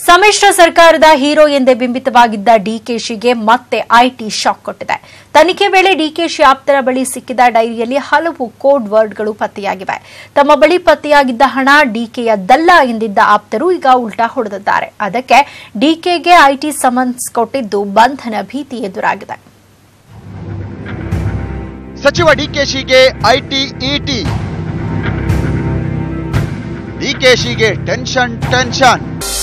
ಸಮ್ಮಿಶ್ರ ಸರ್ಕಾರದ ಹೀರೋ ಎಂದೇ ಬಿಂಬಿತವಾಗಿದ್ದ ಡಿಕೆಶಿಗೆ ಮತ್ತೆ ಐಟಿ ಶಾಕ್ ಕೊಟ್ಟಿದೆ ತನಿಖೆ ವೇಳೆ ಡಿಕೆಶಿ ಆಪ್ತರ ಬಳಿ ಸಿಕ್ಕಿದ ಡೈರಿಯಲ್ಲಿ ಹಲವು ಕೋಡ್ ವರ್ಡ್ಗಳು ಪತ್ತೆಯಾಗಿವೆ ತಮ್ಮ ಬಳಿ ಪತ್ತೆಯಾಗಿದ್ದ ಹಣ ಡಿಕೆಯದ್ದಲ್ಲ ಎಂದಿದ್ದ ಆಪ್ತರು ಈಗ ಉಲ್ಟಾ ಹೊಡೆದಿದ್ದಾರೆ ಅದಕ್ಕೆ ಡಿಕೆಗೆ ಐಟಿ ಸಮನ್ಸ್ ಕೊಟ್ಟಿದ್ದು ಬಂಧನ ಭೀತಿ ಎದುರಾಗಿದೆ ಸಚಿವ ಡಿಕೆಶಿಗೆ ಐಟಿ ಇಟಿ ಡಿಕೆಶಿಗೆ ಟೆನ್ಷನ್ ಟೆನ್ಷನ್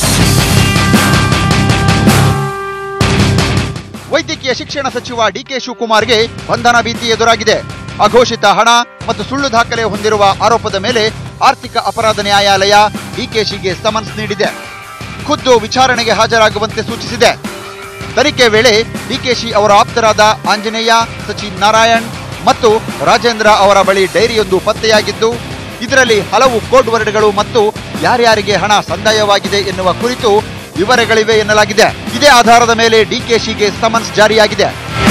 ವೈದ್ಯಕೀಯ ಶಿಕ್ಷಣ ಸಚಿವ ಡಿಕೆ ಶಿವಕುಮಾರ್ಗೆ ಬಂಧನ ಭೀತಿ ಎದುರಾಗಿದೆ ಅಘೋಷಿತ ಹಣ ಮತ್ತು ಸುಳ್ಳು ದಾಖಲೆ ಹೊಂದಿರುವ ಆರೋಪದ ಮೇಲೆ ಆರ್ಥಿಕ ಅಪರಾಧ ನ್ಯಾಯಾಲಯ ಡಿಕೆಶಿಗೆ ಸಮನ್ಸ್ ನೀಡಿದೆ ಖುದ್ದು ವಿಚಾರಣೆಗೆ ಹಾಜರಾಗುವಂತೆ ಸೂಚಿಸಿದೆ ತನಿಖೆ ವೇಳೆ ಡಿಕೆಶಿ ಅವರ ಆಪ್ತರಾದ ಆಂಜನೇಯ ಸಚಿನ್ ನಾರಾಯಣ್ ಮತ್ತು ರಾಜೇಂದ್ರ ಅವರ ಬಳಿ ಡೈರಿಯೊಂದು ಪತ್ತೆಯಾಗಿದ್ದು ಇದರಲ್ಲಿ ಹಲವು ಕೋಡ್ ವರ್ಡ್ಗಳು ಮತ್ತು ಯಾರ್ಯಾರಿಗೆ ಹಣ ಸಂದಾಯವಾಗಿದೆ ಎನ್ನುವ ಕುರಿತು ವಿವರಗಳಿವೆ ಎನ್ನಲಾಗಿದೆ ಇದೇ ಆಧಾರದ ಮೇಲೆ ಡಿಕೆಶಿಗೆ ಸಮನ್ಸ್ ಜಾರಿಯಾಗಿದೆ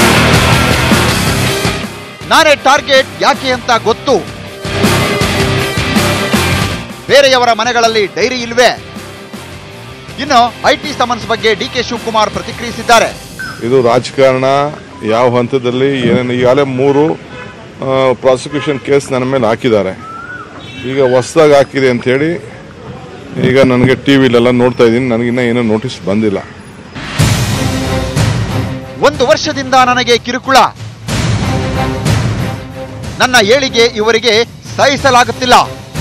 ನಾನೇ ಟಾರ್ಗೆಟ್ ಯಾಕೆ ಅಂತ ಗೊತ್ತು ಬೇರೆಯವರ ಮನೆಗಳಲ್ಲಿ ಡೈರಿ ಇಲ್ವೇ ಇನ್ನು ಐಟಿ ಸಮನ್ಸ್ ಬಗ್ಗೆ ಡಿಕೆ ಶಿವಕುಮಾರ್ ಪ್ರತಿಕ್ರಿಯಿಸಿದ್ದಾರೆ ಇದು ರಾಜಕಾರಣ ಯಾವ ಹಂತದಲ್ಲಿ ಏನೇನು ಈಗಾಗಲೇ ಮೂರು ಪ್ರಾಸಿಕ್ಯೂಷನ್ ಕೇಸ್ ನನ್ನ ಮೇಲೆ ಹಾಕಿದ್ದಾರೆ ಈಗ ಹೊಸ್ದಾಗಿ ಹಾಕಿದೆ ಅಂಥೇಳಿ ಈಗ ನನಗೆ ಟಿ ವಿಲೆಲ್ಲ ನೋಡ್ತಾ ಇದ್ದೀನಿ ನನಗಿನ್ನ ಏನೂ ನೋಟಿಸ್ ಬಂದಿಲ್ಲ ಒಂದು ವರ್ಷದಿಂದ ನನಗೆ ಕಿರುಕುಳ ನನ್ನ ಏಳಿಗೆ ಇವರಿಗೆ ಸಹಿಸಲಾಗುತ್ತಿಲ್ಲ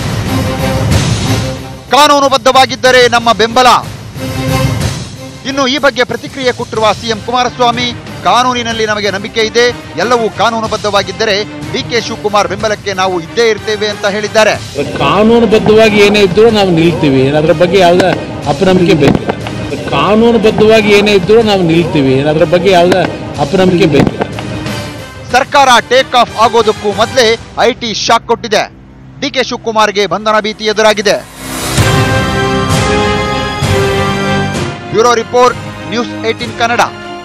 ಕಾನೂನುಬದ್ಧವಾಗಿದ್ದರೆ ನಮ್ಮ ಬೆಂಬಲ ಇನ್ನು ಈ ಬಗ್ಗೆ ಪ್ರತಿಕ್ರಿಯೆ ಕೊಟ್ಟಿರುವ ಸಿಎಂ ಕುಮಾರಸ್ವಾಮಿ ಕಾನೂನಿನಲ್ಲಿ ನಮಗೆ ನಂಬಿಕೆ ಇದೆ ಎಲ್ಲವೂ ಕಾನೂನುಬದ್ಧವಾಗಿದ್ದರೆ ಡಿಕೆ ಶಿವಕುಮಾರ್ ಬೆಂಬಲಕ್ಕೆ ನಾವು ಇದ್ದೇ ಇರ್ತೇವೆ ಅಂತ ಹೇಳಿದ್ದಾರೆ ಕಾನೂನುಬದ್ಧವಾಗಿ ಏನೇ ಇದ್ರೂ ನಾವು ನಿಲ್ತೀವಿ ಅದ್ರ ಬಗ್ಗೆ ಯಾವುದೇ ಅಪನಂಬಿಕೆ ಬೇಕು ಕಾನೂನುಬದ್ಧವಾಗಿ ಏನೇ ಇದ್ರೂ ನಾವು ನಿಲ್ತೀವಿ ಅದ್ರ ಬಗ್ಗೆ ಯಾವುದೇ ಅಪನಂಬಿಕೆ ಬೇಕು ಸರ್ಕಾರ ಟೇಕ್ ಆಫ್ ಆಗೋದಕ್ಕೂ ಮೊದಲೇ ಐಟಿ ಶಾಕ್ ಕೊಟ್ಟಿದೆ ಡಿಕೆ ಶಿವಕುಮಾರ್ಗೆ ಬಂಧನ ಭೀತಿ ಎದುರಾಗಿದೆ bureau report news eighteen Kannada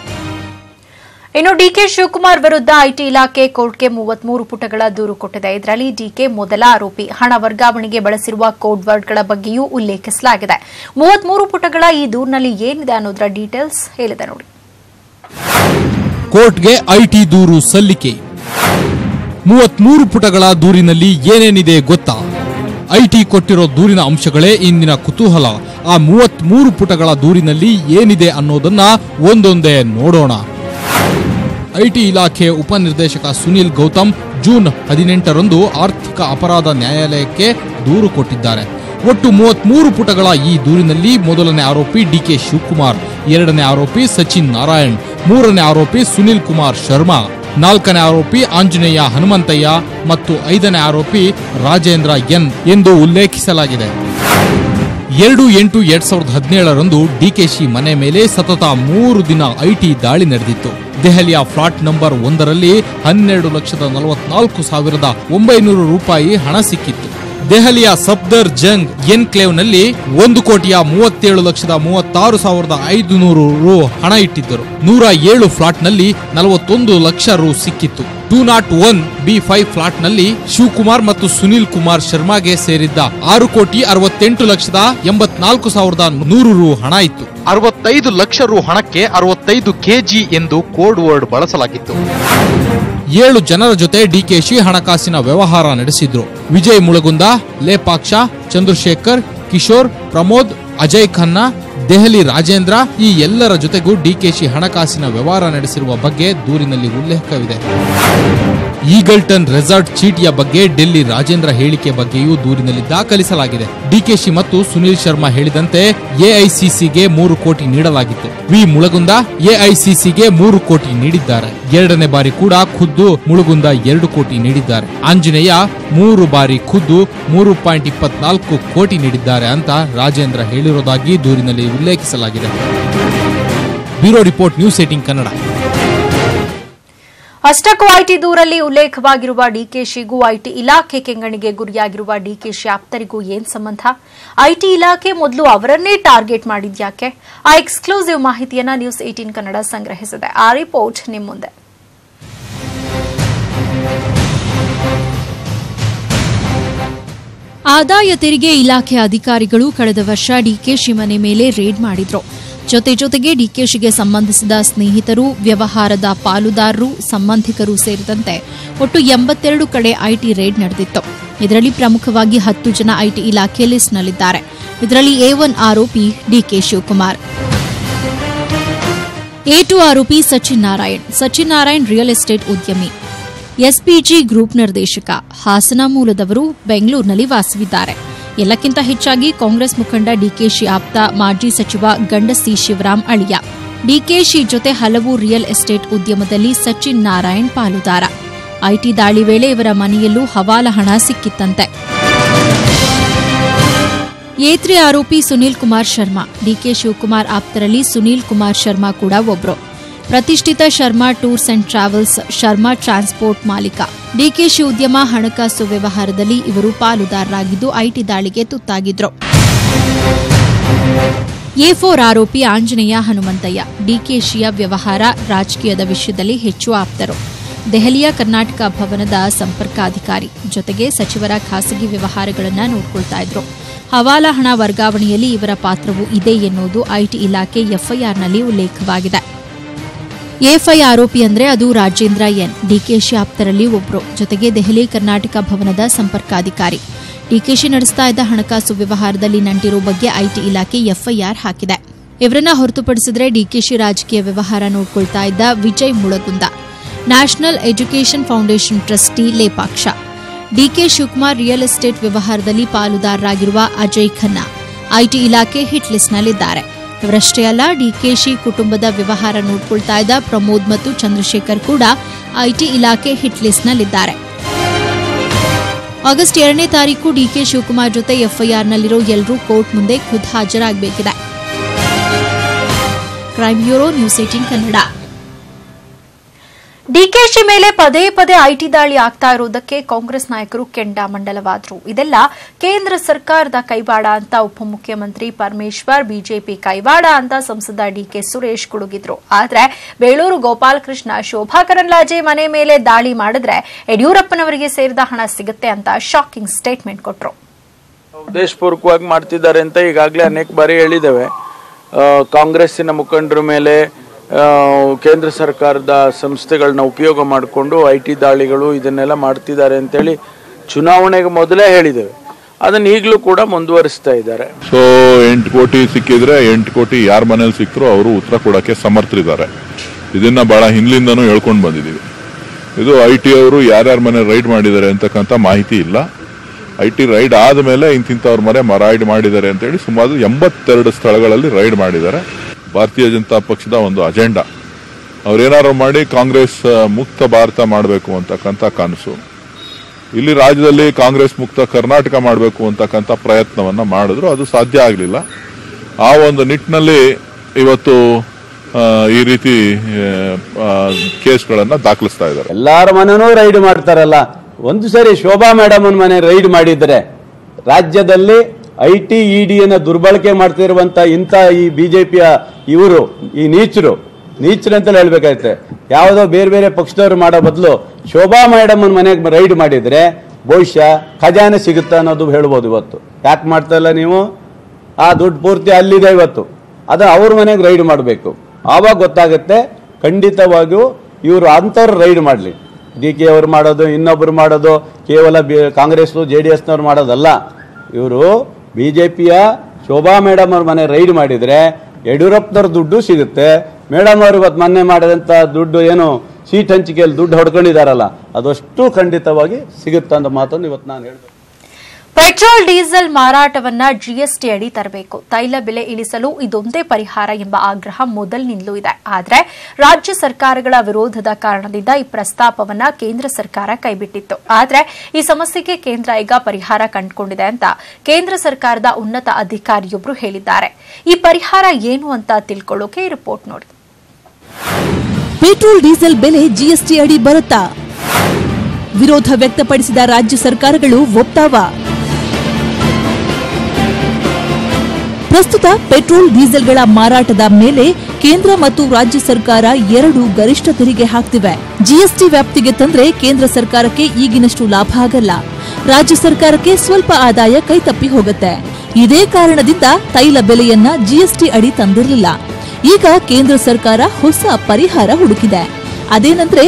ಇನ್ನು ಡಿಕೆ ಶಿವಕುಮಾರ್ ವಿರುದ್ಧ ಐಟಿ ಇಲಾಖೆ ಕೋರ್ಟ್ಗೆ ಮೂವತ್ಮೂರು ಪುಟಗಳ ದೂರು ಕೊಟ್ಟಿದೆ ಇದರಲ್ಲಿ ಡಿಕೆ ಮೊದಲ ಆರೋಪಿ ಹಣ ವರ್ಗಾವಣೆಗೆ ಬಳಸಿರುವ ಕೋಡ್ ವರ್ಡ್ಗಳ ಬಗ್ಗೆಯೂ ಉಲ್ಲೇಖಿಸಲಾಗಿದೆ ಮೂವತ್ಮೂರು ಪುಟಗಳ ಈ ದೂರಿನಲ್ಲಿ ಏನಿದೆ ಅನ್ನೋದರ ಡೀಟೇಲ್ಸ್ ಹೇಳಿದೆ ನೋಡಿ ಕೋರ್ಟ್ಗೆ ಐಟಿ ದೂರು ಸಲ್ಲಿಕೆ ಮೂವತ್ಮೂರು ಪುಟಗಳ ದೂರಿನಲ್ಲಿ ಏನೇನಿದೆ ಗೊತ್ತಾ ಐಟಿ ಕೊಟ್ಟಿರೋ ದೂರಿನ ಅಂಶಗಳೇ ಇಂದಿನ ಕುತೂಹಲ ಆ ಮೂವತ್ಮೂರು ಪುಟಗಳ ದೂರಿನಲ್ಲಿ ಏನಿದೆ ಅನ್ನೋದನ್ನ ಒಂದೊಂದೇ ನೋಡೋಣ ಐಟಿ ಇಲಾಖೆ ಉಪನಿರ್ದೇಶಕ ಸುನಿಲ್ ಗೌತಮ್ ಜೂನ್ ಹದಿನೆಂಟರಂದು ಆರ್ಥಿಕ ಅಪರಾಧ ನ್ಯಾಯಾಲಯಕ್ಕೆ ದೂರು ಕೊಟ್ಟಿದ್ದಾರೆ ಒಟ್ಟು ಮೂವತ್ಮೂರು ಪುಟಗಳ ಈ ದೂರಿನಲ್ಲಿ ಮೊದಲನೇ ಆರೋಪಿ ಡಿಕೆ ಶಿವಕುಮಾರ್ ಎರಡನೇ ಆರೋಪಿ ಸಚಿನ್ ನಾರಾಯಣ್ ಮೂರನೇ ಆರೋಪಿ ಸುನಿಲ್ ಕುಮಾರ್ ಶರ್ಮಾ ನಾಲ್ಕನೇ ಆರೋಪಿ ಆಂಜನೇಯ ಹನುಮಂತಯ್ಯ ಮತ್ತು ಐದನೇ ಆರೋಪಿ ರಾಜೇಂದ್ರ ಎನ್ ಎಂದು ಉಲ್ಲೇಖಿಸಲಾಗಿದೆ ಎರಡು ಎಂಟು ಎರಡ್ ಸಾವಿರದ ಹದಿನೇಳರಂದು ಡಿಕೆಶಿ ಮನೆ ಮೇಲೆ ಸತತ ಮೂರು ದಿನ ಐಟಿ ದಾಳಿ ನಡೆದಿತ್ತು ದೆಹಲಿಯ ಫ್ಲಾಟ್ ನಂಬರ್ ಒಂದರಲ್ಲಿ ಹನ್ನೆರಡು ಲಕ್ಷದ ನಲವತ್ನಾಲ್ಕು ಸಾವಿರದ ಒಂಬೈನೂರು ರೂಪಾಯಿ ಹಣ ಸಿಕ್ಕಿತ್ತು ದೆಹಲಿಯ ಸಫ್ದರ್ ಜಂಗ್ ಎನ್ಕ್ಲೇವ್ನಲ್ಲಿ ಒಂದು ಕೋಟಿಯ ಮೂವತ್ತೇಳು ಲಕ್ಷದ ಮೂವತ್ತಾರು ಸಾವಿರದ ಐದುನೂರು ರು ಹಣ ಇಟ್ಟಿದ್ದರು ನೂರ ಏಳು ಫ್ಲಾಟ್ನಲ್ಲಿ ನಲವತ್ತೊಂದು ಲಕ್ಷ ರು ಸಿಕ್ಕಿತ್ತು two nought one B five ಫ್ಲಾಟ್ನಲ್ಲಿ ಶಿವಕುಮಾರ್ ಮತ್ತು ಸುನಿಲ್ ಕುಮಾರ್ ಶರ್ಮಾಗೆ ಸೇರಿದ್ದ ಆರು ಕೋಟಿ ಅರವತ್ತೆಂಟು ಲಕ್ಷದ ಎಂಬತ್ನಾಲ್ಕು ಸಾವಿರದ ನೂರು ರು ಹಣ ಇತ್ತು ಅರವತ್ತೈದು ಲಕ್ಷ ರು ಹಣಕ್ಕೆ ಅರವತ್ತೈದು ಕೆಜಿ ಎಂದು ಕೋಡ್ ವರ್ಡ್ ಬಳಸಲಾಗಿತ್ತು ಏಳು ಜನರ ಜೊತೆ ಡಿಕೆಶಿ ಹಣಕಾಸಿನ ವ್ಯವಹಾರ ನಡೆಸಿದ್ರು ವಿಜಯ್ ಮುಳಗುಂದ ಲೇಪಾಕ್ಷ ಚಂದ್ರಶೇಖರ್ ಕಿಶೋರ್ ಪ್ರಮೋದ್ ಅಜಯ್ ಖನ್ನಾ ದೆಹಲಿ ರಾಜೇಂದ್ರ ಈ ಎಲ್ಲರ ಜೊತೆಗೂ ಡಿಕೆಶಿ ಹಣಕಾಸಿನ ವ್ಯವಹಾರ ನಡೆಸಿರುವ ಬಗ್ಗೆ ದೂರಿನಲ್ಲಿ ಉಲ್ಲೇಖವಿದೆ ಈಗಲ್ಟನ್ ರೆಸಾರ್ಟ್ ಚೀಟಿಯ ಬಗ್ಗೆ ಡೆಲ್ಲಿ ರಾಜೇಂದ್ರ ಹೇಳಿಕೆ ಬಗ್ಗೆಯೂ ದೂರಿನಲ್ಲಿ ದಾಖಲಿಸಲಾಗಿದೆ ಡಿಕೆಶಿ ಮತ್ತು ಸುನಿಲ್ ಶರ್ಮಾ ಹೇಳಿದಂತೆ ಎಐಸಿಸಿಗೆ ಮೂರು ಕೋಟಿ ನೀಡಲಾಗಿತ್ತು ವಿ ಮುಳಗುಂದ ಎಐಸಿಸಿಗೆ ಮೂರು ಕೋಟಿ ನೀಡಿದ್ದಾರೆ ಎರಡನೇ ಬಾರಿ ಕೂಡ ಖುದ್ದು ಮುಳುಗುಂದ ಎರಡು ಕೋಟಿ ನೀಡಿದ್ದಾರೆ ಆಂಜನೇಯ ಮೂರು ಬಾರಿ ಖುದ್ದು ಮೂರು ಪಾಯಿಂಟ್ ಇಪ್ಪತ್ನಾಲ್ಕು ಕೋಟಿ ನೀಡಿದ್ದಾರೆ ಅಂತ ರಾಜೇಂದ್ರ ಹೇಳಿರೋದಾಗಿ ದೂರಿನಲ್ಲಿ ಉಲ್ಲೇಖಿಸಲಾಗಿದೆ bureau report news eighteen Kannada ಅಷ್ಟಕ್ಕೂ ಐಟಿ ದೂರಲ್ಲಿ ಉಲ್ಲೇಖವಾಗಿರುವ ಡಿಕೆಶಿಗೂ ಐಟಿ ಇಲಾಖೆ ಕೆಂಗಣಿಗೆ ಗುರಿಯಾಗಿರುವ ಡಿಕೆಶಿ ಆಪ್ತರಿಗೂ ಏನ್ ಸಂಬಂಧ ಐಟಿ ಇಲಾಖೆ ಮೊದಲು ಅವರನ್ನೇ ಟಾರ್ಗೆಟ್ ಮಾಡಿದ್ಯಾಕೆ ಆ ಎಕ್ಸ್ಕ್ಲೂಸಿವ್ ಮಾಹಿತಿಯನ್ನ ನ್ಯೂಸ್ ಏಟೀನ್ ಕನ್ನಡ ಸಂಗ್ರಹಿಸಿದೆ ಆ ರಿಪೋರ್ಟ್ ನಿಮ್ಮ ಮುಂದೆ ಆದಾಯ ತೆರಿಗೆ ಇಲಾಖೆ ಅಧಿಕಾರಿಗಳು ಕಳೆದ ವರ್ಷ ಡಿಕೆಶಿ ಮನೆ ಮೇಲೆ ರೇಡ್ ಮಾಡಿದ್ರು ಜೊತೆ ಜೊತೆಗೆ ಡಿಕೆಶಿಗೆ ಸಂಬಂಧಿಸಿದ ಸ್ನೇಹಿತರು ವ್ಯವಹಾರದ ಪಾಲುದಾರರು ಸಂಬಂಧಿಕರು ಸೇರಿದಂತೆ ಒಟ್ಟು ಎಂಬತ್ತೆರಡು ಕಡೆ ಐಟಿ ರೇಡ್ ನಡೆದಿತ್ತು ಇದರಲ್ಲಿ ಪ್ರಮುಖವಾಗಿ ಹತ್ತು ಜನ ಐಟಿ ಇಲಾಖೆ ಲಿಸ್ಟ್ನಲ್ಲಿದ್ದಾರೆ ಇದರಲ್ಲಿ ಎ ಒನ್ ಆರೋಪಿ ಡಿಕೆ ಶಿವಕುಮಾರ್ ಎ ಟು ಆರೋಪಿ ಸಚಿನ್ ನಾರಾಯಣ್ ಸಚಿನ್ ನಾರಾಯಣ್ ರಿಯಲ್ ಎಸ್ಟೇಟ್ ಉದ್ಯಮಿ ಎಸ್ಪಿಜಿ ಗ್ರೂಪ್ ನಿರ್ದೇಶಕ ಹಾಸನ ಮೂಲದವರು ಬೆಂಗಳೂರಿನಲ್ಲಿ ವಾಸವಿದ್ದಾರೆ ಎಲ್ಲಕ್ಕಿಂತ ಹೆಚ್ಚಾಗಿ ಕಾಂಗ್ರೆಸ್ ಮುಖಂಡ ಡಿಕೆಶಿ ಆಪ್ತ ಮಾಜಿ ಸಚಿವ ಗಂಡಸಿ ಶಿವರಾಂ ಅಳಿಯ ಡಿಕೆಶಿ ಜೊತೆ ಹಲವು ರಿಯಲ್ ಎಸ್ಟೇಟ್ ಉದ್ಯಮದಲ್ಲಿ ಸಚಿನ್ ನಾರಾಯಣ್ ಪಾಲುದಾರ ಐಟಿ ದಾಳಿ ವೇಳೆ ಇವರ ಮನೆಯಲ್ಲೂ ಹವಾಲ ಹಣ ಸಿಕ್ಕಿತ್ತಂತೆ ಏತ್ರಿ ಆರೋಪಿ ಸುನೀಲ್ ಕುಮಾರ್ ಶರ್ಮಾ ಡಿಕೆ ಶಿವಕುಮಾರ್ ಆಪ್ತರಲ್ಲಿ ಸುನೀಲ್ ಕುಮಾರ್ ಶರ್ಮಾ ಕೂಡ ಒಬ್ರು ಪ್ರತಿಷ್ಠಿತ Sharma tours and travels Sharma transport ಮಾಲೀಕ ಡಿಕೆಶಿ ಉದ್ಯಮ ಹಣಕಾಸು ವ್ಯವಹಾರದಲ್ಲಿ ಇವರು ಪಾಲುದಾರರಾಗಿದ್ದು ಐಟಿ ದಾಳಿಗೆ ತುತ್ತಾಗಿದ್ರು ಎ ಫೋರ್ ಆರೋಪಿ ಆಂಜನೇಯ ಹನುಮಂತಯ್ಯ ಡಿಕೆಶಿಯ ವ್ಯವಹಾರ ರಾಜಕೀಯದ ವಿಷಯದಲ್ಲಿ ಹೆಚ್ಚು ಆಪ್ತರು ದೆಹಲಿಯ ಕರ್ನಾಟಕ ಭವನದ ಸಂಪರ್ಕಾಧಿಕಾರಿ ಜೊತೆಗೆ ಸಚಿವರ ಖಾಸಗಿ ವ್ಯವಹಾರಗಳನ್ನು ನೋಡ್ಕೊಳ್ತಾ ಇದ್ರು ಹವಾಲಾ ಹಣ ವರ್ಗಾವಣೆಯಲ್ಲಿ ಇವರ ಪಾತ್ರವೂ ಇದೆ ಎನ್ನುವುದು ಐಟಿ ಇಲಾಖೆ ಎಫ್ಐಆರ್ನಲ್ಲಿ ಉಲ್ಲೇಖವಾಗಿದೆ ಎಫ್ಐ ಆರೋಪಿ ಅಂದ್ರೆ ಅದು ರಾಜೇಂದ್ರ ಎನ್ ಡಿಕೆಶಿ ಆಪ್ತರಲ್ಲಿ ಒಬ್ರು ಜೊತೆಗೆ ದೆಹಲಿ ಕರ್ನಾಟಕ ಭವನದ ಸಂಪರ್ಕಾಧಿಕಾರಿ ಡಿಕೆಶಿ ನಡೆಸ್ತಾ ಇದ್ದ ಹಣಕಾಸು ವ್ಯವಹಾರದಲ್ಲಿ ನಂಟಿರೋ ಬಗ್ಗೆ ಐಟಿ ಇಲಾಖೆ ಎಫ್ಐಆರ್ ಹಾಕಿದೆ ಇವರನ್ನ ಹೊರತುಪಡಿಸಿದ್ರೆ ಡಿಕೆಶಿ ರಾಜಕೀಯ ವ್ಯವಹಾರ ನೋಡ್ಕೊಳ್ತಾ ಇದ್ದ Vijay Mulagund national education foundation trustee Lepaksha DK Shivakumar real estate ವ್ಯವಹಾರದಲ್ಲಿ ಪಾಲುದಾರರಾಗಿರುವ ಅಜಯ್ ಖನ್ನಾ ಐಟಿ ಇಲಾಖೆ ಹಿಟ್ ಲಿಸ್ಟ್ನಲ್ಲಿದ್ದಾರೆ ಇವರಷ್ಟೇ ಅಲ್ಲ ಡಿಕೆಶಿ ಕುಟುಂಬದ ವ್ಯವಹಾರ ನೋಡ್ಕೊಳ್ತಾ ಇದ್ದ ಪ್ರಮೋದ್ ಮತ್ತು ಚಂದ್ರಶೇಖರ್ ಕೂಡ ಐಟಿ ಇಲಾಖೆ ಹಿಟ್ ಲಿಸ್ಟ್ನಲ್ಲಿದ್ದಾರೆ ಆಗಸ್ಟ್ ಎರಡನೇ ತಾರೀಕು ಡಿಕೆ ಶಿವಕುಮಾರ್ ಜೊತೆ ಎಫ್ಐಆರ್ನಲ್ಲಿರೋ ಎಲ್ಲರೂ ಕೋರ್ಟ್ ಮುಂದೆ ಖುದ್ ಹಾಜರಾಗಬೇಕಿದೆ crime bureau news eighteen Kannada DKShi ಮೇಲೆ ಪದೇ ಪದೇ ಐಟಿ ದಾಳಿ ಆಗ್ತಾ ಇರುವುದಕ್ಕೆ ಕಾಂಗ್ರೆಸ್ ನಾಯಕರು ಕೆಂಡಾಮಂಡಲವಾದರು ಇದೆಲ್ಲ ಕೇಂದ್ರ ಸರ್ಕಾರದ ಕೈವಾಡ ಅಂತ ಉಪಮುಖ್ಯಮಂತ್ರಿ ಪರಮೇಶ್ವರ್ ಬಿಜೆಪಿ ಕೈವಾಡ ಅಂತ ಸಂಸದ ಡಿಕೆ ಸುರೇಶ್ ಕುಡುಗಿದ್ರು ಆದ್ರೆ ಬೇಳೂರು ಗೋಪಾಲಕೃಷ್ಣ ಶೋಭಾ ಕರಂದ್ಲಾಜೆ ಮನೆ ಮೇಲೆ ದಾಳಿ ಮಾಡಿದ್ರೆ ಯಡಿಯೂರಪ್ಪನವರಿಗೆ ಸೇರಿದ ಹಣ ಸಿಗುತ್ತೆ ಅಂತ ಶಾಕಿಂಗ್ ಸ್ಟೇಟ್ಮೆಂಟ್ ಕೊಟ್ರು ಉದ್ದೇಶಪೂರ್ವಕವಾಗಿ ಮಾಡ್ತಿದ್ದಾರೆ ಅಂತ ಈಗಾಗಲೇ ಅನೇಕ ಬಾರಿ ಹೇಳಿದ್ದೇವೆ ಆ, ಕಾಂಗ್ರೆಸ್ಸಿನ ಮುಖಂಡರ ಮೇಲೆ ಆ, ಕೇಂದ್ರ ಸರ್ಕಾರದ ಸಂಸ್ಥೆಗಳನ್ನ ಉಪಯೋಗ ಮಾಡಿಕೊಂಡು ಐ ಟಿ ದಾಳಿಗಳು ಇದನ್ನೆಲ್ಲ ಮಾಡ್ತಿದ್ದಾರೆ ಅಂತೇಳಿ ಚುನಾವಣೆಗೆ ಮೊದಲೇ ಹೇಳಿದ್ದೇವೆ ಅದನ್ನು ಈಗಲೂ ಕೂಡ ಮುಂದುವರಿಸ್ತಾ ಇದ್ದಾರೆ ಸೊ ಎಂಟು ಕೋಟಿ ಸಿಕ್ಕಿದ್ರೆ ಎಂಟು ಕೋಟಿ ಯಾರ ಮನೇಲಿ ಸಿಕ್ಕರು ಅವರು ಉತ್ತರ ಕೊಡೋಕ್ಕೆ ಸಮರ್ಥರಿದ್ದಾರೆ ಇದನ್ನ ಬಹಳ ಹಿಂದ್ಲಿಂದನೂ ಹೇಳ್ಕೊಂಡು ಬಂದಿದ್ದೀವಿ ಇದು ಐ ಟಿ ಅವರು ಯಾರ್ಯಾರ ಮನೆ ರೈಡ್ ಮಾಡಿದ್ದಾರೆ ಅಂತಕ್ಕಂಥ ಮಾಹಿತಿ ಇಲ್ಲ ಐ ಟಿ ರೈಡ್ ಆದಮೇಲೆ ಇಂತಿಂಥವ್ರ ಮನೆ ರೈಡ್ ಮಾಡಿದ್ದಾರೆ ಅಂತೇಳಿ ಸುಮಾರು ಎಂಬತ್ತೆರಡು ಸ್ಥಳಗಳಲ್ಲಿ ರೈಡ್ ಮಾಡಿದ್ದಾರೆ ಭಾರತೀಯ ಜನತಾ ಪಕ್ಷದ ಒಂದು ಅಜೆಂಡಾ ಅವ್ರೇನಾದ್ರು ಮಾಡಿ ಕಾಂಗ್ರೆಸ್ ಆ, ಮುಕ್ತ ಭಾರತ ಮಾಡಬೇಕು ಅಂತಕ್ಕಂಥ ಕನಸು ಇಲ್ಲಿ ರಾಜ್ಯದಲ್ಲಿ ಕಾಂಗ್ರೆಸ್ ಮುಕ್ತ ಕರ್ನಾಟಕ ಮಾಡಬೇಕು ಅಂತಕ್ಕಂಥ ಪ್ರಯತ್ನವನ್ನ ಮಾಡಿದ್ರು ಅದು ಸಾಧ್ಯ ಆಗಲಿಲ್ಲ ಆ ಒಂದು ನಿಟ್ಟಿನಲ್ಲಿ ಇವತ್ತು ಆ, ಈ ರೀತಿ ಕೇಸ್ಗಳನ್ನು ದಾಖಲಿಸ್ತಾ ಇದ್ದಾರೆ ಎಲ್ಲಾರ ಮನೆನೂ ರೈಡ್ ಮಾಡ್ತಾರಲ್ಲ ಒಂದು ಸರಿ ಶೋಭಾ ಮೇಡಮ್ ಮನೆ ರೈಡ್ ಮಾಡಿದ್ರೆ ರಾಜ್ಯದಲ್ಲಿ ಐ ಟಿ ಇ ಡಿಯನ್ನು ದುರ್ಬಳಕೆ ಮಾಡ್ತಿರುವಂತ ಇಂಥ ಈ ಬಿಜೆಪಿಯ ಇವರು ಈ ನೀಚರು ನೀಚರು ಅಂತಲೇ ಹೇಳ್ಬೇಕಾಗುತ್ತೆ ಯಾವುದೋ ಬೇರೆ ಬೇರೆ ಪಕ್ಷದವರು ಮಾಡೋ ಬದಲು ಶೋಭಾ ಮೇಡಮ್ ಮನೆಗೆ ರೈಡ್ ಮಾಡಿದ್ರೆ ಬಹುಶಃ ಖಜಾನೆ ಸಿಗುತ್ತಾ ಅನ್ನೋದು ಹೇಳ್ಬೋದು ಇವತ್ತು ಯಾಕೆ ಮಾಡ್ತಾ ಇಲ್ಲ ನೀವು ಆ ದುಡ್ಡು ಪೂರ್ತಿ ಅಲ್ಲಿದೆ ಇವತ್ತು ಅದು ಅವ್ರ ಮನೆಗೆ ರೈಡ್ ಮಾಡಬೇಕು ಆವಾಗ ಗೊತ್ತಾಗುತ್ತೆ ಖಂಡಿತವಾಗಿಯೂ ಇವರು ಅಂಥವ್ರು ರೈಡ್ ಮಾಡಲಿ ಡಿ ಕೆ ಅವರು ಮಾಡೋದು ಇನ್ನೊಬ್ರು ಮಾಡೋದು ಕೇವಲ ಬಿ ಕಾಂಗ್ರೆಸ್ ಜೆ ಡಿ ಎಸ್ನವ್ರು ಮಾಡೋದಲ್ಲ ಇವರು ಬಿ ಜೆ ಪಿಯ ಶೋಭಾ ಮೇಡಮ್ ಅವ್ರ ಮನೆ ರೈಡ್ ಮಾಡಿದರೆ ಯಡಿಯೂರಪ್ಪನವ್ರ ದುಡ್ಡು ಸಿಗುತ್ತೆ ಮೇಡಮ್ ಅವ್ರು ಇವತ್ತು ಮೊನ್ನೆ ಮಾಡಿದಂಥ ದುಡ್ಡು ಏನು ಸೀಟ್ ಹಂಚಿಕೆಯಲ್ಲಿ ದುಡ್ಡು ಹೊಡ್ಕೊಂಡಿದ್ದಾರಲ್ಲ ಅದಷ್ಟು ಖಂಡಿತವಾಗಿ ಸಿಗುತ್ತೆ ಅನ್ನೋ ಮಾತನ್ನು ಇವತ್ತು ನಾನು ಹೇಳ್ಬೇಕು ಪೆಟ್ರೋಲ್ ಡೀಸೆಲ್ ಮಾರಾಟವನ್ನ ಜಿಎಸ್ಟಿ ಅಡಿ ತರಬೇಕು ತೈಲ ಬೆಲೆ ಇಳಿಸಲು ಇದೊಂದೇ ಪರಿಹಾರ ಎಂಬ ಆಗ್ರಹ ಮೊದಲಿನಿಂದಲೂ ಇದೆ ಆದರೆ ರಾಜ್ಯ ಸರ್ಕಾರಗಳ ವಿರೋಧದ ಕಾರಣದಿಂದ ಈ ಪ್ರಸ್ತಾಪವನ್ನ ಕೇಂದ್ರ ಸರ್ಕಾರ ಕೈಬಿಟ್ಟಿತ್ತು ಆದರೆ ಈ ಸಮಸ್ಯೆಗೆ ಕೇಂದ್ರ ಈಗ ಪರಿಹಾರ ಕಂಡುಕೊಂಡಿದೆ ಅಂತ ಕೇಂದ್ರ ಸರ್ಕಾರದ ಉನ್ನತ ಅಧಿಕಾರಿಯೊಬ್ಬರು ಹೇಳಿದ್ದಾರೆ ಈ ಪರಿಹಾರ ಏನು ಅಂತ ತಿಳ್ಕೊಳ್ಳೋಕೆ ಈ ರಿಪೋರ್ಟ್ ನೋಡಿ ಪೆಟ್ರೋಲ್ ಡೀಸೆಲ್ ಬೆಲೆ ಜಿಎಸ್ಟಿ ಅಡಿ ಬರುತ್ತಾ ವಿರೋಧ ವ್ಯಕ್ತಪಡಿಸಿದ ರಾಜ್ಯ ಸರ್ಕಾರಗಳು ಒಪ್ತಾವ ಪ್ರಸ್ತುತ ಪೆಟ್ರೋಲ್ ಡೀಸೆಲ್ಗಳ ಮಾರಾಟದ ಮೇಲೆ ಕೇಂದ್ರ ಮತ್ತು ರಾಜ್ಯ ಸರ್ಕಾರ ಎರಡು ಗರಿಷ್ಠ ತೆರಿಗೆ ಹಾಕ್ತಿವೆ ಜಿಎಸ್ಟಿ ವ್ಯಾಪ್ತಿಗೆ ತಂದ್ರೆ ಕೇಂದ್ರ ಸರ್ಕಾರಕ್ಕೆ ಈಗಿನಷ್ಟು ಲಾಭ ಆಗಲ್ಲ ರಾಜ್ಯ ಸರ್ಕಾರಕ್ಕೆ ಸ್ವಲ್ಪ ಆದಾಯ ಕೈತಪ್ಪಿ ಹೋಗುತ್ತೆ ಇದೇ ಕಾರಣದಿಂದ ತೈಲ ಬೆಲೆಯನ್ನ ಜಿಎಸ್ಟಿ ಅಡಿ ತಂದಿರಲಿಲ್ಲ ಈಗ ಕೇಂದ್ರ ಸರ್ಕಾರ ಹೊಸ ಪರಿಹಾರ ಹುಡುಕಿದೆ ಅದೇನಂದ್ರೆ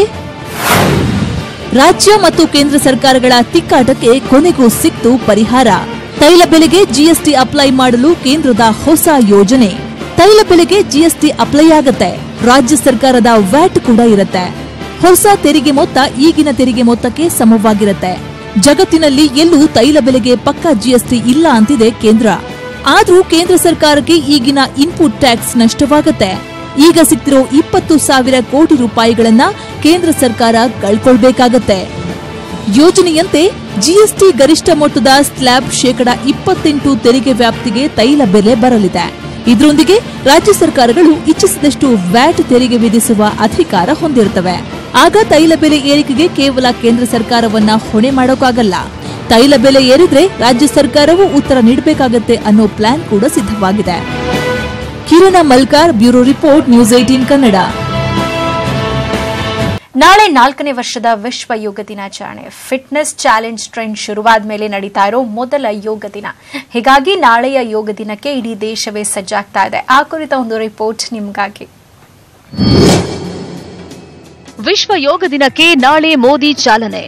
ರಾಜ್ಯ ಮತ್ತು ಕೇಂದ್ರ ಸರ್ಕಾರಗಳ ತಿಕ್ಕಾಟಕ್ಕೆ ಕೊನೆಗೂ ಸಿಕ್ತು ಪರಿಹಾರ ತೈಲ ಬೆಲೆಗೆ ಜಿಎಸ್ಟಿ ಅಪ್ಲೈ ಮಾಡಲು ಕೇಂದ್ರದ ಹೊಸ ಯೋಜನೆ ತೈಲ ಬೆಲೆಗೆ ಜಿಎಸ್ಟಿ ಅಪ್ಲೈ ಆಗತ್ತೆ ರಾಜ್ಯ ಸರ್ಕಾರದ ವ್ಯಾಟ್ ಕೂಡ ಇರುತ್ತೆ ಹೊಸ ತೆರಿಗೆ ಮೊತ್ತ ಈಗಿನ ತೆರಿಗೆ ಮೊತ್ತಕ್ಕೆ ಸಮವಾಗಿರುತ್ತೆ ಜಗತ್ತಿನಲ್ಲಿ ಎಲ್ಲೂ ತೈಲ ಬೆಲೆಗೆ ಪಕ್ಕಾ ಜಿಎಸ್ಟಿ ಇಲ್ಲ ಅಂತಿದೆ ಕೇಂದ್ರ ಆದ್ರೂ ಕೇಂದ್ರ ಸರ್ಕಾರಕ್ಕೆ ಈಗಿನ ಇನ್ಪುಟ್ ಟ್ಯಾಕ್ಸ್ ನಷ್ಟವಾಗತ್ತೆ ಈಗ ಸಿಕ್ತಿರೋ ಇಪ್ಪತ್ತು ಸಾವಿರ ಕೋಟಿ ರೂಪಾಯಿಗಳನ್ನ ಕೇಂದ್ರ ಸರ್ಕಾರ ಕಳ್ಕೊಳ್ಬೇಕಾಗತ್ತೆ ಯೋಜನೆಯಂತೆ ಜಿಎಸ್ಟಿ ಗರಿಷ್ಠ ಮೊತ್ತದ ಸ್ಲ್ಯಾಬ್ ಶೇಕಡ ಇಪ್ಪತ್ತೆಂಟು ತೆರಿಗೆ ವ್ಯಾಪ್ತಿಗೆ ತೈಲ ಬೆಲೆ ಬರಲಿದೆ ಇದರೊಂದಿಗೆ ರಾಜ್ಯ ಸರ್ಕಾರಗಳು ಇಚ್ಛಿಸಿದಷ್ಟು ವ್ಯಾಟ್ ತೆರಿಗೆ ವಿಧಿಸುವ ಅಧಿಕಾರ ಹೊಂದಿರುತ್ತವೆ ಆಗ ತೈಲ ಬೆಲೆ ಏರಿಕೆಗೆ ಕೇವಲ ಕೇಂದ್ರ ಸರ್ಕಾರವನ್ನ ಹೊಣೆ ಮಾಡೋಕ್ಕಾಗಲ್ಲ ತೈಲ ಬೆಲೆ ಏರಿದ್ರೆ ರಾಜ್ಯ ಸರ್ಕಾರವೂ ಉತ್ತರ ನೀಡಬೇಕಾಗತ್ತೆ ಅನ್ನೋ ಪ್ಲಾನ್ ಕೂಡ ಸಿದ್ಧವಾಗಿದೆ Kiran Malkar bureau report news eighteen Kannada ನಾಳೆ ನಾಲ್ಕನೇ ವರ್ಷದ ವಿಶ್ವ ಯೋಗ ದಿನಾಚರಣೆ ಫಿಟ್ನೆಸ್ ಚಾಲೆಂಜ್ ಟ್ರೆಂಡ್ ಶುರುವಾದ ಮೇಲೆ ನಡೀತಾ ಇರೋ ಮೊದಲ ಯೋಗ ದಿನ ಹೀಗಾಗಿ ನಾಳೆಯ ಯೋಗ ದಿನಕ್ಕೆ ಇಡೀ ದೇಶವೇ ಸಜ್ಜಾಗ್ತಾ ಇದೆ ಆ ಕುರಿತ ಒಂದು ರಿಪೋರ್ಟ್ ನಿಮಗಾಗಿ ವಿಶ್ವ ಯೋಗ ದಿನಕ್ಕೆ ನಾಳೆ ಮೋದಿ ಚಾಲನೆ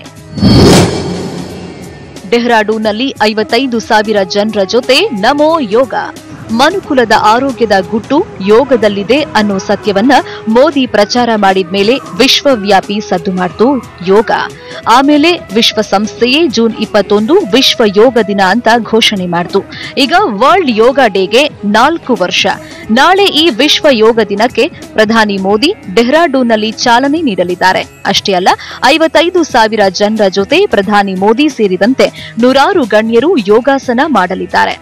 ಡೆಹ್ರಾಡೂನ್ನಲ್ಲಿ ಐವತ್ತೈದು ಸಾವಿರ ಜನರ ಜೊತೆ ನಮೋ ಯೋಗ ಮನುಕುಲದ ಆರೋಗ್ಯದ ಗುಟ್ಟು ಯೋಗದಲ್ಲಿದೆ ಅನ್ನೋ ಸತ್ಯವನ್ನ ಮೋದಿ ಪ್ರಚಾರ ಮಾಡಿದ್ಮೇಲೆ ವಿಶ್ವವ್ಯಾಪಿ ಸದ್ದು ಮಾಡ್ತು ಯೋಗ ಆಮೇಲೆ ವಿಶ್ವಸಂಸ್ಥೆಯೇ ಜೂನ್ ಇಪ್ಪತ್ತೊಂದು ವಿಶ್ವ ಯೋಗ ದಿನ ಅಂತ ಘೋಷಣೆ ಮಾಡಿತು ಈಗ ವರ್ಲ್ಡ್ ಯೋಗ ಡೇಗೆ ನಾಲ್ಕು ವರ್ಷ ನಾಳೆ ಈ ವಿಶ್ವ ಯೋಗ ದಿನಕ್ಕೆ ಪ್ರಧಾನಿ ಮೋದಿ ಡೆಹ್ರಾಡೂನ್ನಲ್ಲಿ ಚಾಲನೆ ನೀಡಲಿದ್ದಾರೆ ಅಷ್ಟೇ ಅಲ್ಲ ಐವತ್ತೈದು ಸಾವಿರ ಜನರ ಜೊತೆ ಪ್ರಧಾನಿ ಮೋದಿ ಸೇರಿದಂತೆ ನೂರಾರು ಗಣ್ಯರು ಯೋಗಾಸನ ಮಾಡಲಿದ್ದಾರೆ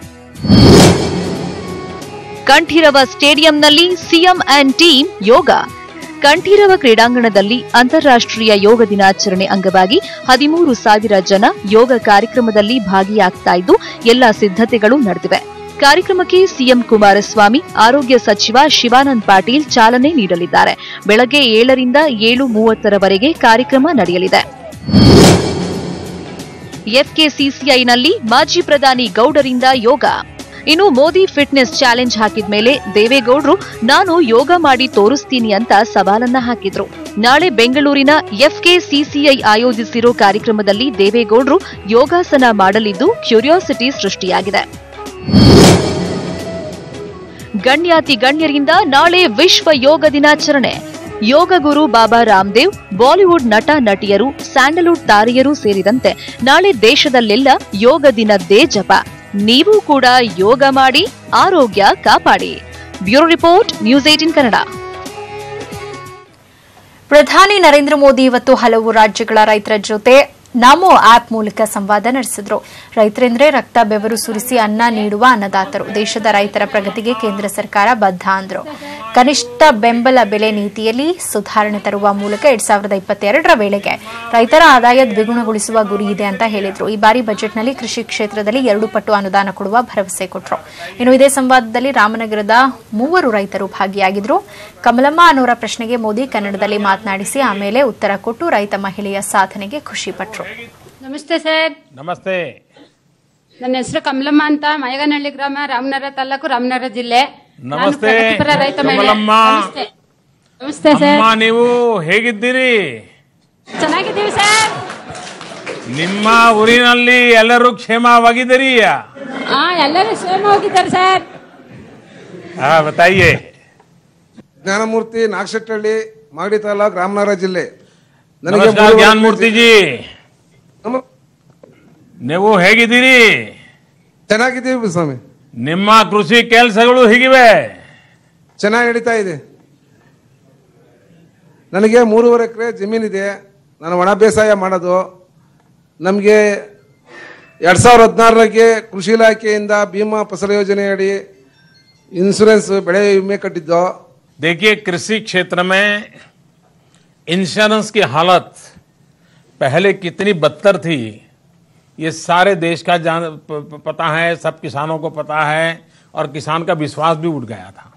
ಕಂಠೀರವ ಸ್ಟೇಡಿಯಂನಲ್ಲಿ CM and team yoga Kanteerava ಕ್ರೀಡಾಂಗಣದಲ್ಲಿ ಅಂತಾರಾಷ್ಟ್ರೀಯ ಯೋಗ ದಿನಾಚರಣೆ ಅಂಗವಾಗಿ ಹದಿಮೂರು ಸಾವಿರ ಜನ ಯೋಗ ಕಾರ್ಯಕ್ರಮದಲ್ಲಿ ಭಾಗಿಯಾಗ್ತಾ ಇದ್ದು ಎಲ್ಲ ಸಿದ್ಧತೆಗಳು ನಡೆದಿವೆ ಕಾರ್ಯಕ್ರಮಕ್ಕೆ ಸಿಎಂ ಕುಮಾರಸ್ವಾಮಿ ಆರೋಗ್ಯ ಸಚಿವ ಶಿವಾನಂದ್ ಪಾಟೀಲ್ ಚಾಲನೆ ನೀಡಲಿದ್ದಾರೆ ಬೆಳಗ್ಗೆ ಏಳರಿಂದ ಏಳು ಮೂವತ್ತರವರೆಗೆ ಕಾರ್ಯಕ್ರಮ ನಡೆಯಲಿದೆ ಎಫ್ಕೆಸಿಸಿಐನಲ್ಲಿ ಮಾಜಿ ಪ್ರಧಾನಿ ಗೌಡರಿಂದ ಯೋಗ ಇನ್ನು ಮೋದಿ ಫಿಟ್ನೆಸ್ ಚಾಲೆಂಜ್ ಹಾಕಿದ ಮೇಲೆ ದೇವೇಗೌಡರು ನಾನು ಯೋಗ ಮಾಡಿ ತೋರಿಸ್ತೀನಿ ಅಂತ ಸವಾಲನ್ನ ಹಾಕಿದ್ರು ನಾಳೆ ಬೆಂಗಳೂರಿನ ಎಫ್ಕೆಸಿಸಿಐ ಆಯೋಜಿಸಿರೋ ಕಾರ್ಯಕ್ರಮದಲ್ಲಿ ದೇವೇಗೌಡರು ಯೋಗಾಸನ ಮಾಡಲಿದ್ದು ಕ್ಯೂರಿಯಾಸಿಟಿ ಸೃಷ್ಟಿಯಾಗಿದೆ ಗಣ್ಯಾತಿ ಗಣ್ಯರಿಂದ ನಾಳೆ ವಿಶ್ವ ಯೋಗ ದಿನಾಚರಣೆ ಯೋಗ ಗುರು ಬಾಬಾ ರಾಮದೇವ್ ಬಾಲಿವುಡ್ ನಟ ನಟಿಯರು ಸ್ಯಾಂಡಲ್ವುಡ್ ತಾರೆಯರು ಸೇರಿದಂತೆ ನಾಳೆ ದೇಶದಲ್ಲೆಲ್ಲ ಯೋಗ ದಿನದ್ದೇ ಜಪ ನೀವು ಕೂಡ ಯೋಗ ಮಾಡಿ ಆರೋಗ್ಯ ಕಾಪಾಡಿ bureau report news eighteen Kannada ಪ್ರಧಾನಿ ನರೇಂದ್ರ ಮೋದಿ ಇವತ್ತು ಹಲವು ರಾಜ್ಯಗಳ ರೈತರ ಜೊತೆ ನಮೋ ಆಪ್ ಮೂಲಕ ಸಂವಾದ ನಡೆಸಿದ್ರು ರೈತರೆಂದ್ರೆ ರಕ್ತ ಬೆವರು ಸುರಿಸಿ ಅನ್ನ ನೀಡುವ ಅನ್ನದಾತರು ದೇಶದ ರೈತರ ಪ್ರಗತಿಗೆ ಕೇಂದ್ರ ಸರ್ಕಾರ ಬದ್ಧ ಅಂದ್ರು ಕನಿಷ್ಠ ಬೆಂಬಲ ಬೆಲೆ ನೀತಿಯಲ್ಲಿ ಸುಧಾರಣೆ ತರುವ ಮೂಲಕ ಎರಡ್ ಸಾವಿರದ ಇಪ್ಪತ್ತೆರಡರ ವೇಳೆಗೆ ರೈತರ ಆದಾಯ ದ್ವಿಗುಣಗೊಳಿಸುವ ಗುರಿ ಇದೆ ಅಂತ ಹೇಳಿದ್ರು ಈ ಬಾರಿ ಬಜೆಟ್ನಲ್ಲಿ ಕೃಷಿ ಕ್ಷೇತ್ರದಲ್ಲಿ ಎರಡು ಪಟ್ಟು ಅನುದಾನ ಕೊಡುವ ಭರವಸೆ ಕೊಟ್ಟರು ಇನ್ನು ಇದೇ ಸಂವಾದದಲ್ಲಿ ರಾಮನಗರದ ಮೂವರು ರೈತರು ಭಾಗಿಯಾಗಿದ್ರು ಕಮಲಮ್ಮ ಅನ್ನೋರ ಪ್ರಶ್ನೆಗೆ ಮೋದಿ ಕನ್ನಡದಲ್ಲಿ ಮಾತನಾಡಿಸಿ ಆಮೇಲೆ ಉತ್ತರ ಕೊಟ್ಟು ರೈತ ಮಹಿಳೆಯ ಸಾಧನೆಗೆ ಖುಷಿಪಟ್ಟರು ನಮಸ್ತೆ ಸರ್ ನಮಸ್ತೆ ನನ್ನ ಹೆಸರು ಕಮಲಮ್ಮ ಅಂತ ಮಯಗನಹಳ್ಳಿ ಗ್ರಾಮ ರಾಮನಗರ ತಾಲೂಕು ರಾಮನಗರ ಜಿಲ್ಲೆ ನಾನು ನಮಸ್ತೆ ಪ್ರಗತಿಪರ ರೈತ ಮಹಿಳೆ. ಕಮಲಮ್ಮ ನಮಸ್ತೆ ನಮಸ್ತೆ ಸರ್ ಅಮ್ಮ ನೀವು ಹೇಗಿದ್ದೀರಿ ಚೆನ್ನಾಗಿದ್ದೀವಿ ಸರ್ ನಿಮ್ಮ ಊರಿನಲ್ಲಿ ಎಲ್ಲರೂ ಕ್ಷೇಮವಾಗಿದ್ದೀರಿ ಹಾ ಎಲ್ಲರೂ ಕ್ಷೇಮ ಹೋಗಿದ್ದಾರೆ ಸರ್ ಹಾ ಬತಾಯಿಯೇ ಜ್ಞಾನಮೂರ್ತಿ ನಾಗಶೆಟ್ಟಹಳ್ಳಿ ಮಾಗಡಿ ತಾಲೂಕು ರಾಮನಗರ ಜಿಲ್ಲೆ ನಮಸ್ಕಾರ ಮೂರುವರೆ ಜ್ಞಾನಮೂರ್ತಿ ಜಿ ನಮ- ನೀವು ಹೇಗಿದ್ದೀರಿ ಚೆನ್ನಾಗಿದ್ದೀವಿ ಸ್ವಾಮಿ ನಿಮ್ಮ ಕೃಷಿ ಕೆಲಸಗಳು ಹೇಗಿವೆ ಚೆನ್ನಾಗಿ ನಡೀತಾ ಇದೆ ನನಗೆ ಮೂರುವರೆ ಎಕರೆ ಜಮೀನಿದೆ ನಾನು ಒಣ ಬೇಸಾಯ ಮಾಡೋದು ನಮಗೆ ಎರಡು ಸಾವಿರದ ಹದಿನಾರಕ್ಕೆ ಕೃಷಿ ಇಲಾಖೆಯಿಂದ ಭೀಮಾ ಫಸಲ ಯೋಜನೆಯಡಿ ಇನ್ಸೂರೆನ್ಸ್ ಬೆಳೆ ವಿಮೆ ಕಟ್ಟಿದ್ದು देखिए कृषि क्षेत्र में इंश्योरेंस की हालत पहले कितनी बदतर थी ये सारे देश का जान प- प- पता है सब किसानों को पता है और किसान का विश्वास भी उठ गया था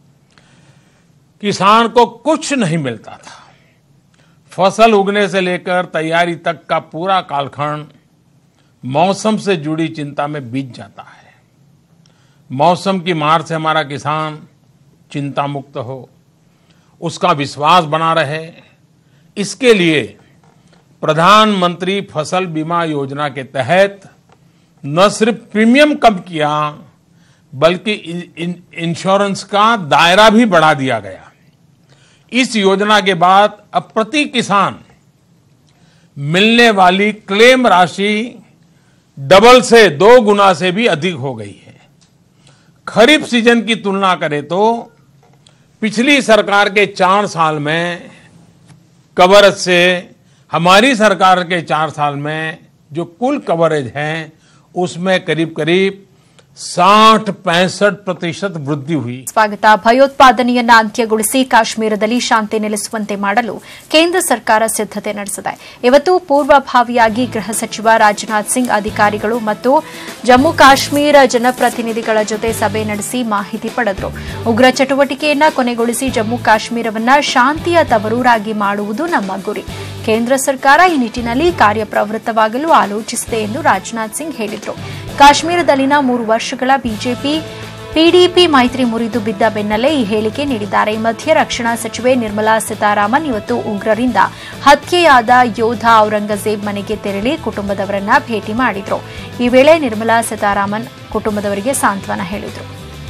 किसान को कुछ नहीं मिलता था फसल उगने से लेकर तैयारी तक का पूरा कालखंड मौसम से जुड़ी चिंता में बीत जाता है मौसम की मार से हमारा किसान चिंता मुक्त हो उसका विश्वास बना रहे इसके लिए प्रधानमंत्री फसल बीमा योजना के तहत न सिर्फ प्रीमियम कम किया बल्कि इन- इन- इंश्योरेंस का दायरा भी बढ़ा दिया गया इस योजना के बाद अब प्रति किसान मिलने वाली क्लेम राशि डबल से दो गुना से भी अधिक हो गई है खरीफ सीजन की तुलना करें तो पिछली सरकार के चार साल में कवरेज से हमारी सरकार के चार साल में जो कुल कवरेज है उसमें करीब करीब साठ पैंसठ प्रतिशत वृद्धि हुई ಸ್ವಾಗತ ಭಯೋತ್ಪಾದನೆಯನ್ನ ಅಂತ್ಯಗೊಳಿಸಿ ಕಾಶ್ಮೀರದಲ್ಲಿ ಶಾಂತಿ ನೆಲೆಸುವಂತೆ ಮಾಡಲು ಕೇಂದ್ರ ಸರ್ಕಾರ ಸಿದ್ದತೆ ನಡೆಸಿದೆ ಇವತ್ತು ಪೂರ್ವಭಾವಿಯಾಗಿ ಗೃಹ ಸಚಿವ ರಾಜನಾಥ್ ಸಿಂಗ್ ಅಧಿಕಾರಿಗಳು ಮತ್ತು ಜಮ್ಮು ಕಾಶ್ಮೀರ ಜನಪ್ರತಿನಿಧಿಗಳ ಜೊತೆ ಸಭೆ ನಡೆಸಿ ಮಾಹಿತಿ ಪಡೆದರು ಉಗ್ರ ಚಟುವಟಿಕೆಯನ್ನ ಕೊನೆಗೊಳಿಸಿ ಜಮ್ಮು ಕಾಶ್ಮೀರವನ್ನ ಶಾಂತಿಯ ತವರೂರಾಗಿ ಮಾಡುವುದು ನಮ್ಮ ಗುರಿ ಕೇಂದ್ರ ಸರ್ಕಾರ ಈ ನಿಟ್ಟಿನಲ್ಲಿ ಕಾರ್ಯಪ್ರವೃತ್ತವಾಗಲು ಆಲೋಚಿಸಿದೆ ಎಂದು ರಾಜನಾಥ್ ಸಿಂಗ್ ಹೇಳಿದರು ಕಾಶ್ಮೀರದಲ್ಲಿನ ಮೂರು ವರ್ಷಗಳ ಬಿಜೆಪಿ ಪಿಡಿಪಿ ಮೈತ್ರಿ ಮುರಿದು ಬಿದ್ದ ಬೆನ್ನಲ್ಲೇ ಈ ಹೇಳಿಕೆ ನೀಡಿದ್ದಾರೆ ಈ ಮಧ್ಯೆ ರಕ್ಷಣಾ ಸಚಿವೆ ನಿರ್ಮಲಾ ಸೀತಾರಾಮನ್ ಇವತ್ತು ಉಗ್ರರಿಂದ ಹತ್ಯೆಯಾದ ಯೋಧ ಔರಂಗಜೇಬ್ ಮನೆಗೆ ತೆರಳಿ ಕುಟುಂಬದವರನ್ನ ಭೇಟಿ ಮಾಡಿದ್ರು ಈ ವೇಳೆ ನಿರ್ಮಲಾ ಸೀತಾರಾಮನ್ ಕುಟುಂಬದವರಿಗೆ ಸಾಂತ್ವನ ಹೇಳಿದರು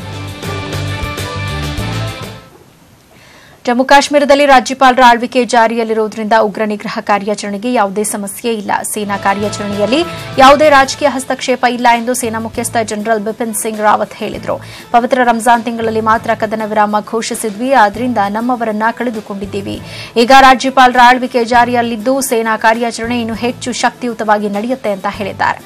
ಜಮ್ಮು ಕಾಶ್ಮೀರದಲ್ಲಿ ರಾಜ್ಯಪಾಲರ ಆಳ್ವಿಕೆ ಜಾರಿಯಲ್ಲಿರುವುದರಿಂದ ಉಗ್ರ ನಿಗ್ರಹ ಕಾರ್ಯಾಚರಣೆಗೆ ಯಾವುದೇ ಸಮಸ್ಯೆ ಇಲ್ಲ ಸೇನಾ ಕಾರ್ಯಾಚರಣೆಯಲ್ಲಿ ಯಾವುದೇ ರಾಜಕೀಯ ಹಸ್ತಕ್ಷೇಪ ಇಲ್ಲ ಎಂದು ಸೇನಾ ಮುಖ್ಯಸ್ಥ ಜನರಲ್ ಬಿಪಿನ್ ಸಿಂಗ್ ರಾವತ್ ಹೇಳಿದರು ಪವಿತ್ರ ರಂಜಾನ್ ತಿಂಗಳಲ್ಲಿ ಮಾತ್ರ ಕದನ ವಿರಾಮ ಘೋಷಿಸಿದ್ವಿ ಆದ್ರಿಂದ ನಮ್ಮವರನ್ನ ಕಳೆದುಕೊಂಡಿದ್ದೀವಿ ಈಗ ರಾಜ್ಯಪಾಲರ ಆಳ್ವಿಕೆ ಜಾರಿಯಲ್ಲಿದ್ದು ಸೇನಾ ಕಾರ್ಯಾಚರಣೆ ಇನ್ನು ಹೆಚ್ಚು ಶಕ್ತಿಯುತವಾಗಿ ನಡೆಯುತ್ತೆ ಅಂತ ಹೇಳಿದ್ದಾರೆ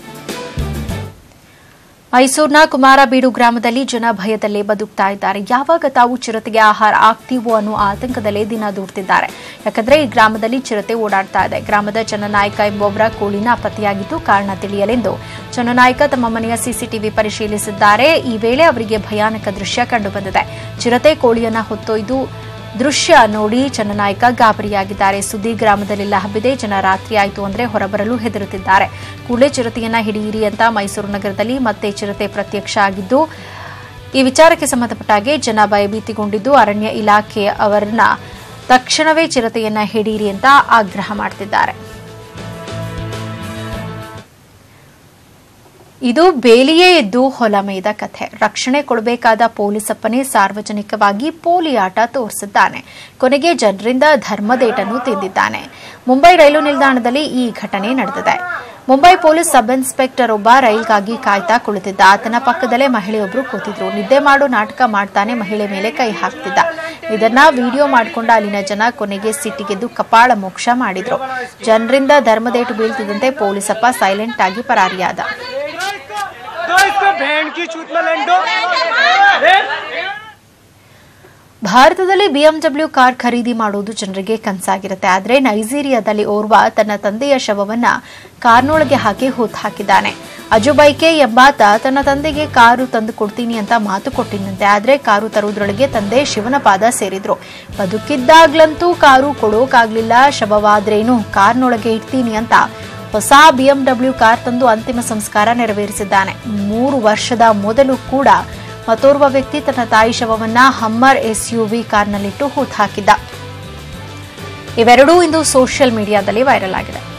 ಮೈಸೂರಿನ ಕುಮಾರಬೀಡು ಗ್ರಾಮದಲ್ಲಿ ಜನ ಭಯದಲ್ಲೇ ಬದುಕ್ತಾ ಇದ್ದಾರೆ ಯಾವಾಗ ತಾವು ಚಿರತೆಗೆ ಆಹಾರ ಆಗ್ತೀವೋ ಅನ್ನೋ ಆತಂಕದಲ್ಲೇ ದಿನ ದೂಡ್ತಿದ್ದಾರೆ ಯಾಕಂದ್ರೆ ಈ ಗ್ರಾಮದಲ್ಲಿ ಚಿರತೆ ಓಡಾಡ್ತಾ ಇದೆ ಗ್ರಾಮದ ಜನನಾಯಕ ಎಂಬೊಬ್ಬರ ಕೋಳಿ ನಾಪತ್ತೆಯಾಗಿದ್ದು ಕಾರಣ ತಿಳಿಯಲೆಂದು ಜನನಾಯಕ ತಮ್ಮ ಮನೆಯ ಸಿಸಿಟಿವಿ ಪರಿಶೀಲಿಸಿದ್ದಾರೆ ಈ ವೇಳೆ ಅವರಿಗೆ ಭಯಾನಕ ದೃಶ್ಯ ಕಂಡುಬಂದಿದೆ ಚಿರತೆ ಕೋಳಿಯನ್ನ ಹೊತ್ತೊಯ್ದು ದೃಶ್ಯ ನೋಡಿ ಚನ್ನನಾಯಕ ಗಾಬರಿಯಾಗಿದ್ದಾರೆ ಸುದ್ದಿ ಗ್ರಾಮದಲ್ಲೆಲ್ಲ ಹಬ್ಬಿದೆ ಜನ ರಾತ್ರಿ ಆಯಿತು ಅಂದ್ರೆ ಹೊರಬರಲು ಹೆದರುತ್ತಿದ್ದಾರೆ ಕೂಡಲೇ ಚಿರತೆಯನ್ನ ಹಿಡಿಯಿರಿ ಅಂತ ಮೈಸೂರು ನಗರದಲ್ಲಿ ಮತ್ತೆ ಚಿರತೆ ಪ್ರತ್ಯಕ್ಷ ಆಗಿದ್ದು ಈ ವಿಚಾರಕ್ಕೆ ಸಂಬಂಧಪಟ್ಟ ಹಾಗೆ ಜನ ಭಯಭೀತಿಗೊಂಡಿದ್ದು ಅರಣ್ಯ ಇಲಾಖೆ ಅವರನ್ನ ತಕ್ಷಣವೇ ಚಿರತೆಯನ್ನ ಹಿಡಿಯಿರಿ ಅಂತ ಆಗ್ರಹ ಮಾಡ್ತಿದ್ದಾರೆ ಇದು ಬೇಲಿಯೇ ಎದ್ದು ಹೊಲ ಮೇಯ್ದ ಕಥೆ ರಕ್ಷಣೆ ಕೊಡಬೇಕಾದ ಪೊಲೀಸಪ್ಪನೇ ಸಾರ್ವಜನಿಕವಾಗಿ ಪೋಲಿ ಆಟ ತೋರಿಸಿದ್ದಾನೆ ಕೊನೆಗೆ ಜನರಿಂದ ಧರ್ಮದೇಟನ್ನು ತಿಂದಿದ್ದಾನೆ ಮುಂಬೈ ರೈಲು ನಿಲ್ದಾಣದಲ್ಲಿ ಈ ಘಟನೆ ನಡೆದಿದೆ ಮುಂಬೈ ಪೊಲೀಸ್ ಸಬ್ ಇನ್ಸ್ಪೆಕ್ಟರ್ ಒಬ್ಬ ರೈಲ್ಗಾಗಿ ಕಾಯ್ತಾ ಕುಳಿತಿದ್ದ ಆತನ ಪಕ್ಕದಲ್ಲೇ ಮಹಿಳೆಯೊಬ್ಬರು ಕೂತಿದ್ರು ನಿದ್ದೆ ಮಾಡು ನಾಟಕ ಮಾಡ್ತಾನೆ ಮಹಿಳೆ ಮೇಲೆ ಕೈ ಹಾಕ್ತಿದ್ದ ಇದನ್ನ ವಿಡಿಯೋ ಮಾಡಿಕೊಂಡ ಅಲ್ಲಿನ ಜನ ಕೊನೆಗೆ ಸಿಟ್ಟಿಗೆದ್ದು ಕಪಾಳ ಮೋಕ್ಷ ಮಾಡಿದ್ರು ಜನರಿಂದ ಧರ್ಮದೇಟು ಬೀಳ್ತಿದ್ದಂತೆ ಪೊಲೀಸಪ್ಪ ಸೈಲೆಂಟ್ ಆಗಿ ಪರಾರಿಯಾದ ಭಾರತದಲ್ಲಿ ಬಿಎಂಡಬ್ಲ್ಯೂ ಕಾರ್ ಖರೀದಿ ಮಾಡುವುದು ಜನರಿಗೆ ಕನಸಾಗಿರುತ್ತೆ ಆದರೆ ನೈಜೀರಿಯಾದಲ್ಲಿ ಓರ್ವ ತನ್ನ ತಂದೆಯ ಶವವನ್ನ ಕಾರ್ನೊಳಗೆ ಹಾಕಿ ಹೂತ್ ಹಾಕಿದ್ದಾನೆ ಅಜುಬೈಕೆ ಎಂಬಾತ ತನ್ನ ತಂದೆಗೆ ಕಾರು ತಂದು ಕೊಡ್ತೀನಿ ಅಂತ ಮಾತು ಕೊಟ್ಟಿದ್ದಂತೆ ಆದರೆ ಕಾರು ತರುವುದರೊಳಗೆ ತಂದೆ ಶಿವನ ಪಾದ ಸೇರಿದ್ರು ಬದುಕಿದ್ದಾಗ್ಲಂತೂ ಕಾರು ಕೊಡೋಕಾಗ್ಲಿಲ್ಲ ಶವವಾದ್ರೇನು ಕಾರ್ನೊಳಗೆ ಇಡ್ತೀನಿ ಅಂತ ಹೊಸ ಬಿಎಂಡಬ್ಲ್ಯೂ ಕಾರ್ ತಂದು ಅಂತಿಮ ಸಂಸ್ಕಾರ ನೆರವೇರಿಸಿದ್ದಾನೆ ಮೂರು ವರ್ಷದ ಮೊದಲು ಕೂಡ ಮತ್ತೋರ್ವ ವ್ಯಕ್ತಿ ತನ್ನ ತಾಯಿ ಶವವನ್ನ ಹಮ್ಮರ್ ಎಸ್ಯುವಿ ಕಾರ್ನಲ್ಲಿಟ್ಟು ಹೂತ್ ಹಾಕಿದ್ದ ಇವೆರಡೂ ಇಂದು ಸೋಷಿಯಲ್ ಮೀಡಿಯಾದಲ್ಲಿ ವೈರಲ್ ಆಗಿದೆ